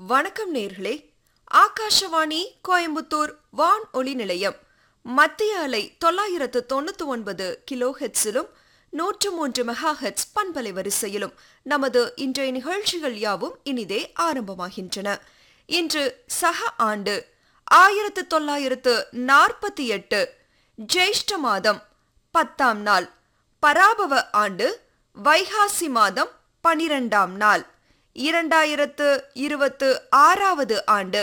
வணக்கம் நேர்களே ஆகாஷவாணி கோயம்புத்தூர் வான் ஒளி நிலையம் மத்திய அலை தொள்ளாயிரத்து தொண்ணூத்தி ஒன்பது கிலோ ஹெட்ஸிலும் நூற்று மூன்று மெகா ஹெட்ஸ் பண்பலை வரிசையிலும் நமது இன்றைய நிகழ்ச்சிகள் யாவும் இனிதே ஆரம்பமாகின்றன இன்று சக ஆண்டு ஆயிரத்து தொள்ளாயிரத்து நாற்பத்தி எட்டு ஜெயிஷ்ட மாதம் பத்தாம் நாள் பராபவ ஆண்டு வைகாசி மாதம் பனிரெண்டாம் நாள் இரண்டாயிரத்து இருபத்து ஆறாவது ஆண்டு